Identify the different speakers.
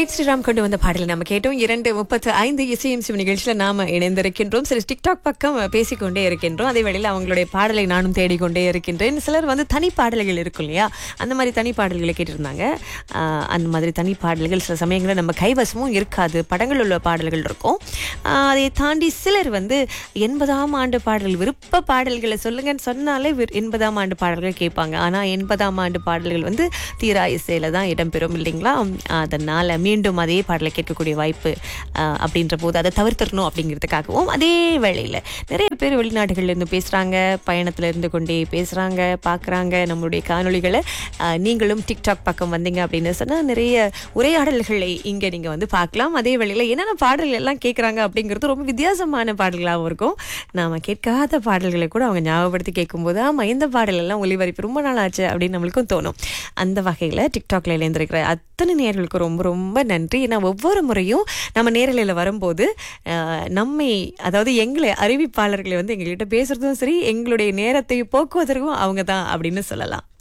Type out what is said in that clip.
Speaker 1: சித் ஸ்ரீராம் கொண்டு வந்த பாடலை நம்ம கேட்டோம் இரண்டு முப்பத்து ஐந்து இசையும் சிவ நிகழ்ச்சியில நாம இணைந்திருக்கின்றோம் சில டிக்டாக் பக்கம் பேசிக்கொண்டே இருக்கின்றோம் அதே வேளையில் அவங்களுடைய பாடலை நானும் தேடிக்கொண்டே இருக்கின்றேன் சிலர் வந்து தனி பாடல்கள் இருக்கும் இல்லையா அந்த மாதிரி தனி பாடல்களை கேட்டிருந்தாங்க ஆஹ் அந்த மாதிரி தனி பாடல்கள் சில சமயங்களில் நம்ம கைவசமும் இருக்காது படங்கள் உள்ள பாடல்கள் இருக்கும் ஆஹ் அதை தாண்டி சிலர் வந்து எண்பதாம் ஆண்டு பாடல் விருப்ப பாடல்களை சொல்லுங்கன்னு சொன்னாலே விரு- எண்பதாம் ஆண்டு பாடல்கள் கேட்பாங்க ஆனால் எண்பதாம் ஆண்டு பாடல்கள் வந்து தீரா இசையில தான் இடம்பெறும் இல்லைங்களா அதனால் மீண்டும் அதே பாடலை கேட்கக்கூடிய வாய்ப்பு ஆஹ், அப்படின்ற போது அதை தவிர்த்திடணும் அப்படிங்கிறதுக்காகவும் அதே வேளையில் நிறைய பேர் வெளிநாடுகள்ல இருந்து பேசுகிறாங்க பயணத்தில் இருந்து கொண்டே பேசுகிறாங்க பார்க்குறாங்க நம்மளுடைய காணொளிகளை ஆஹ், நீங்களும் டிக்டாக் பக்கம் வந்தீங்க அப்படின்னு சொன்னால் நிறைய உரையாடல்களை இங்கே நீங்கள் வந்து பார்க்கலாம் அதே வேளையில் என்னென்ன பாடல்கள் எல்லாம் கேட்குறாங்க அப்படிங்கிறது ரொம்ப வித்தியாசமான பாடல்களாகவும் இருக்கும் நாம் கேட்காத பாடல்களை கூட அவங்க ஞாபகப்படுத்தி கேட்கும்போது ஆமாம் இந்த பாடல் எல்லாம் ஒளிபரப்பி ரொம்ப நாள் ஆச்சு அப்படின்னு நம்மளுக்கும் தோணும் அந்த வகையில் டிக்டாக்ல இணைந்திருக்கிற அத்தனை நேர்களுக்கு ரொம்ப ரொம்ப நன்றி ஏன்னா ஒவ்வொரு முறையும் நம்ம நேரலையில் வரும்போது அஹ், நம்மை அதாவது எங்களை அறிவிப்பாளர்களை வந்து எங்ககிட்ட பேசுறதும் சரி எங்களுடைய நேரத்தை போக்குவதற்கும் அவங்க தான் அப்படின்னு சொல்லலாம்